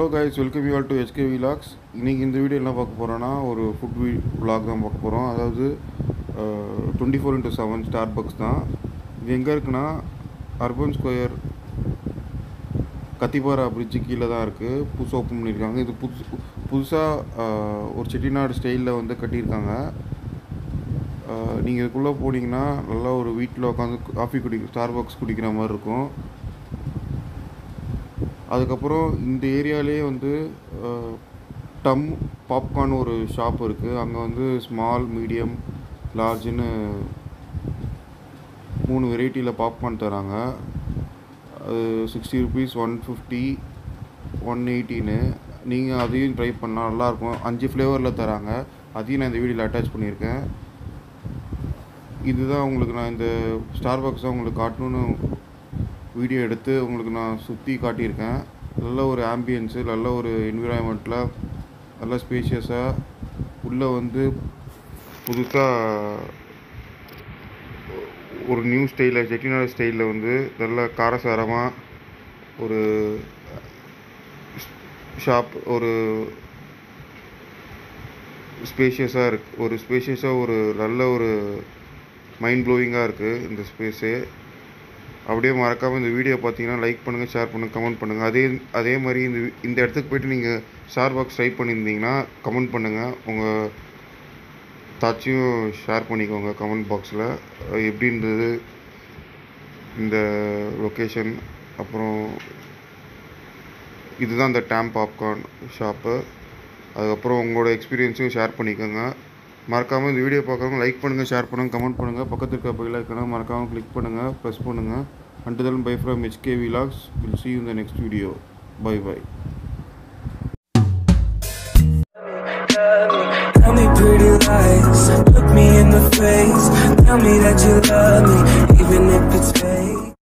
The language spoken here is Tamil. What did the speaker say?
Hello guys welcome you all to SK vlogs இன்றைக்கி இந்த வீடியோ என்ன பார்க்க போகிறோன்னா ஒரு ஃபுட் வீ vlog தான் பார்க்க போகிறோம் அதாவது twenty four into seven Starbucks தான் இது எங்கே இருக்குன்னா அர்பன் ஸ்கொயர் கத்திப்பாரா பிரிட்ஜு கீழே தான் இருக்குது புதுசாக ஓப்பன் பண்ணியிருக்காங்க இது புதுசு புதுசாக ஒரு செட்டிநாடு ஸ்டைலில் வந்து கட்டியிருக்காங்க நீங்கள் இதுக்குள்ளே போனீங்கன்னா நல்லா ஒரு வீட்டில் உட்காந்து காஃபி குடி ஸ்டார் பாக்ஸ் குடிக்கிற மாதிரி இருக்கும் அதுக்கப்புறம் இந்த ஏரியாலே வந்து அஹ், டம் பாப்கார்ன் ஒரு ஷாப் இருக்குது அங்கே வந்து ஸ்மால் மீடியம் லார்ஜ்னு மூணு வெரைட்டியில் பாப்கார்ன் தராங்க அது sixty rupees one fifty one எயிட்டின்னு நீங்கள் அதையும் ட்ரை பண்ணலாம் நல்லாயிருக்கும் அஞ்சு ஃப்ளேவரில் தராங்க அதையும் நான் இந்த வீடியோவில் அட்டாச் பண்ணியிருக்கேன் இதுதான் உங்களுக்கு நான் இந்த ஸ்டார் பாக்ஸ் தான் உங்களுக்கு காட்டணும்னு வீடியோ எடுத்து உங்களுக்கு நான் சுற்றி காட்டியிருக்கேன் நல்ல ஒரு ஆம்பியன்ஸு நல்ல ஒரு என்விரான்மெண்ட்டில் நல்ல ஸ்பேஷியஸாக உள்ளே வந்து புதுசாக ஒரு நியூ ஸ்டைலில் செட்டிநாடு ஸ்டைலில் வந்து நல்ல காரசாரமாக ஒரு ஷாப் ஒரு ஸ்பேஷியஸாக இருக்கு ஒரு ஸ்பேஷியஸாக ஒரு நல்ல ஒரு மைண்ட் ப்ளோவிங்காக இருக்குது இந்த ஸ்பேஸு அப்படியே மறக்காமல் இந்த வீடியோ பார்த்தீங்கன்னா லைக் பண்ணுங்கள் ஷேர் பண்ணுங்கள் கமெண்ட் பண்ணுங்கள் அதே அதே மாதிரி இந்த வி- இந்த இடத்துக்கு போயிட்டு நீங்கள் ஷேர் பாக்ஸ் ட்ரை பண்ணியிருந்தீங்கன்னா கமெண்ட் பண்ணுங்கள் உங்கள் தாட்சியும் ஷேர் பண்ணிக்கோங்க கமெண்ட் பாக்ஸில் எப்படி இருந்தது இந்த லொக்கேஷன் அப்புறம் இதுதான் இந்த டேம் பாப்கார்ன் ஷாப்பு அதுக்கப்புறம் உங்களோட எக்ஸ்பீரியன்ஸையும் ஷேர் பண்ணிக்கோங்க மறக்காமல் இந்த வீடியோ பார்க்குறவங்க லைக் பண்ணுங்கள் ஷேர் பண்ணுங்கள் கமெண்ட் பண்ணுங்கள் பக்கத்து இருக்க பையில் இருக்கணும் மறக்காமல் கிளிக் பண்ணுங்கள் ப்ரெஸ் பண்ணுங்கள் and then bye from HK vlogs will see you in the next video bye bye Tell me pretty lies, look me in the face. Tell me that you love me, even if it's fake.